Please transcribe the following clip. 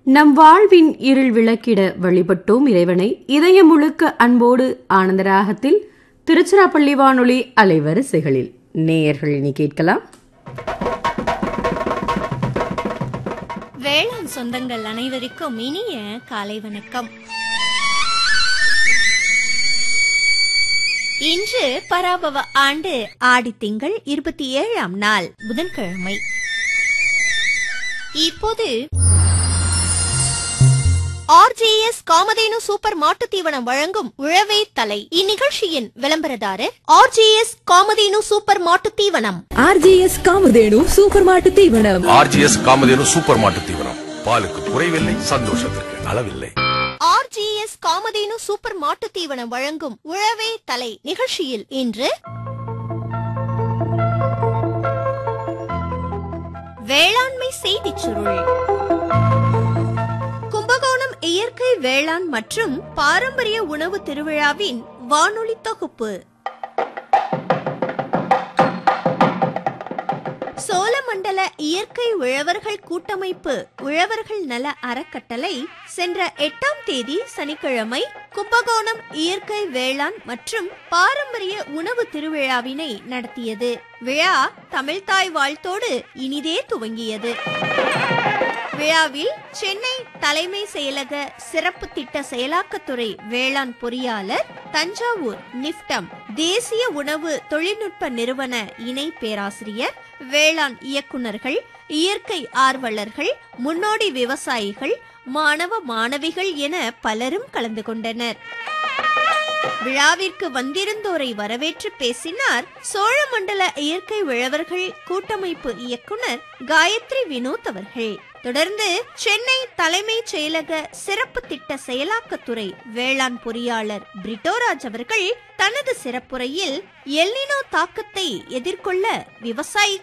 நம் வாழ்வின் இருள் விளக்கிட வழிபட்டோம் இறைவனை இதயம் முழுக்க அன்போடு ஆனந்தராகத்தில் திருச்சிராப்பள்ளி வானொலி அலைவரிசைகளில் நேயர்கள் இனி கேட்கலாம் வேளாண் சொந்தங்கள் அனைவருக்கும் இனிய காலை வணக்கம் இன்று பராபவ ஆண்டு ஆடி திங்கள் இருபத்தி ஏழாம் நாள் புதன்கிழமை இப்போது ஆர்ஜிஎஸ் காமதேனு சூப்பர் மாட்டுத் தீவனம் வழங்கும் உழவே தலை இந்நிகழ்ச்சியின் விளம்பரதாரர் ஆர்ஜிஎஸ் காமதேனு சூப்பர் மாட்டுத் தீவனம் ஆர்ஜிஎஸ் காமதேனு சூப்பர் மாட்டு தீவனம் ஆர்ஜிஎஸ் காமதேனு சூப்பர் மாட்டு தீவனம் பாலுக்கு குறைவில்லை சந்தோஷத்திற்கு அளவில்லை ஆர்ஜிஎஸ் காமதேனு சூப்பர் மாட்டுத் தீவனம் வழங்கும் உழவே தலை நிகழ்ச்சியில் இன்று வேளாண்மை செய்திச் சுருள் கும்பகோணம் இயற்கை வேளாண் மற்றும் பாரம்பரிய உணவு திருவிழாவின் வானொலி தொகுப்பு சோழமண்டல இயற்கை உழவர்கள் கூட்டமைப்பு உழவர்கள் நல அறக்கட்டளை சென்ற எட்டாம் தேதி சனிக்கிழமை கும்பகோணம் இயற்கை வேளாண் மற்றும் பாரம்பரிய உணவு திருவிழாவினை நடத்தியது விழா தமிழ்தாய் வாழ்த்தோடு இனிதே துவங்கியது விழாவில் சென்னை தலைமை செயலக சிறப்பு திட்ட செயலாக்கத்துறை வேளாண் பொறியாளர் தஞ்சாவூர் நிப்டம் தேசிய உணவு தொழில்நுட்ப நிறுவன இணை பேராசிரியர் வேளாண் இயக்குனர்கள் இயற்கை ஆர்வலர்கள் முன்னோடி விவசாயிகள் மாணவ மாணவிகள் என பலரும் கலந்து கொண்டனர் விழாவிற்கு வந்திருந்தோரை வரவேற்று பேசினார் சோழமண்டல இயற்கை உழவர்கள் கூட்டமைப்பு இயக்குனர் காயத்ரி வினோத் அவர்கள் தொடர்ந்து சென்னை தலைமைச் செயலக சிறப்பு திட்ட செயலாக்கத்துறை வேளாண் பொறியாளர் பிரிட்டோராஜ் அவர்கள் தனது சிறப்புரையில் எல்னினோ தாக்கத்தை எதிர்கொள்ள விவசாயிகள்